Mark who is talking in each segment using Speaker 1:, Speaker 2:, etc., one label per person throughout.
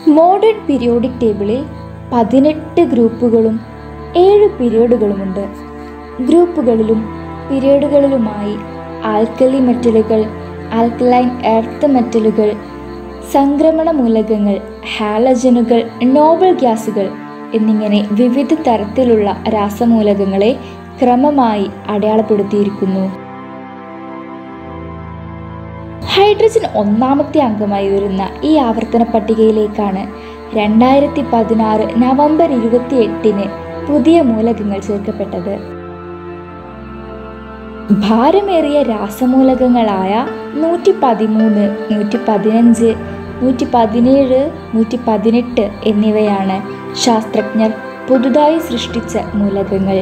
Speaker 1: modern periodic ടേബിളിൽ പതിനെട്ട് ഗ്രൂപ്പുകളും ഏഴ് പീരിയഡുകളുമുണ്ട് ഗ്രൂപ്പുകളിലും പീരിയഡുകളിലുമായി ആൽക്കലി മെറ്റലുകൾ ആൽക്കലൈൻ എർത്ത് മെറ്റലുകൾ സംക്രമണ മൂലകങ്ങൾ ഹാലജനുകൾ നോബൽ ഗ്യാസുകൾ എന്നിങ്ങനെ വിവിധ തരത്തിലുള്ള രാസമൂലകങ്ങളെ ക്രമമായി അടയാളപ്പെടുത്തിയിരിക്കുന്നു ഹൈഡ്രജൻ ഒന്നാമത്തെ അംഗമായി വരുന്ന ഈ ആവർത്തന പട്ടികയിലേക്കാണ് രണ്ടായിരത്തി പതിനാറ് നവംബർ ഇരുപത്തി എട്ടിന് പുതിയ മൂലകങ്ങൾ ചേർക്കപ്പെട്ടത് ഭാരമേറിയ രാസമൂലകങ്ങളായ നൂറ്റി പതിമൂന്ന് നൂറ്റി പതിനഞ്ച് നൂറ്റി പതിനേഴ് നൂറ്റി പതിനെട്ട് എന്നിവയാണ് ശാസ്ത്രജ്ഞർ പുതുതായി സൃഷ്ടിച്ച മൂലകങ്ങൾ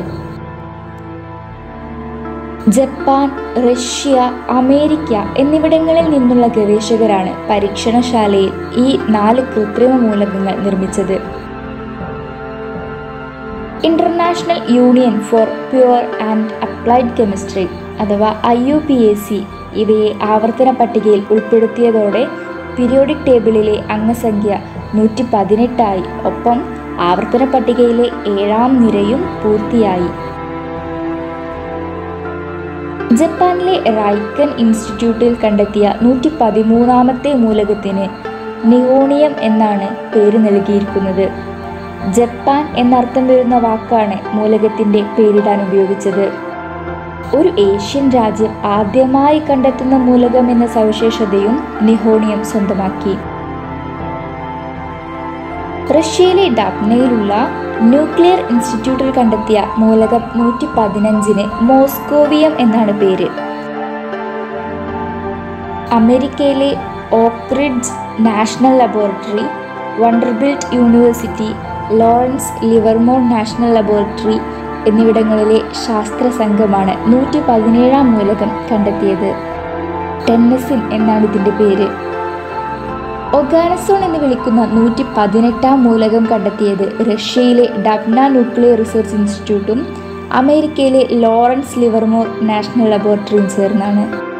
Speaker 1: ജപ്പാൻ റഷ്യ അമേരിക്ക എന്നിവിടങ്ങളിൽ നിന്നുള്ള ഗവേഷകരാണ് പരീക്ഷണശാലയിൽ ഈ നാല് കൃത്രിമ മൂലകങ്ങൾ നിർമ്മിച്ചത് International Union for Pure and Applied Chemistry അഥവാ I U P A C ഇവയെ ആവർത്തന പട്ടികയിൽ ഉൾപ്പെടുത്തിയതോടെ പീരിയോഡിക് ടേബിളിലെ അംഗസംഖ്യ നൂറ്റി പതിനെട്ടായി ഒപ്പം ആവർത്തന പട്ടികയിലെ ഏഴാം നിരയും പൂർത്തിയായി ജപ്പാനിലെ റൈക്കൻ ഇൻസ്റ്റിറ്റ്യൂട്ടിൽ കണ്ടെത്തിയ നൂറ്റി പതിമൂന്നാമത്തെ മൂലകത്തിന് നിയോണിയം എന്നാണ് പേര് നൽകിയിരിക്കുന്നത് ജപ്പാൻ എന്നർത്ഥം വരുന്ന വാക്കാണ് മൂലകത്തിന്റെ പേരിടാൻ ഉപയോഗിച്ചത് ഒരു ഏഷ്യൻ രാജ്യം ആദ്യമായി കണ്ടെത്തുന്ന മൂലകം എന്ന സവിശേഷതയും നിഹോണിയം സ്വന്തമാക്കി റഷ്യയിലെ ഡബ്നയിലുള്ള ന്യൂക്ലിയർ ഇൻസ്റ്റിറ്റ്യൂട്ടിൽ കണ്ടെത്തിയ മൂലകം നൂറ്റി പതിനഞ്ചിന് മോസ്കോവിയം എന്നാണ് പേര് അമേരിക്കയിലെ Oak Ridge National Laboratory Vanderbilt University Lawrence Livermore National Laboratory എന്നിവിടങ്ങളിലെ ശാസ്ത്ര സംഘമാണ് നൂറ്റി പതിനേഴാം മൂലകം കണ്ടെത്തിയത് ടെന്നസിൻ എന്നാണ് ഇതിൻ്റെ പേര് ഒഗാനസോൺ എന്ന് വിളിക്കുന്ന നൂറ്റി പതിനെട്ടാം മൂലകം കണ്ടെത്തിയത് റഷ്യയിലെ ഡബ്ന ന്യൂക്ലിയർ റിസർച്ച് ഇൻസ്റ്റിറ്റ്യൂട്ടും അമേരിക്കയിലെ ലോറൻസ് ലിവർമോർ നാഷണൽ ലബോറട്ടറിയും ചേർന്നാണ്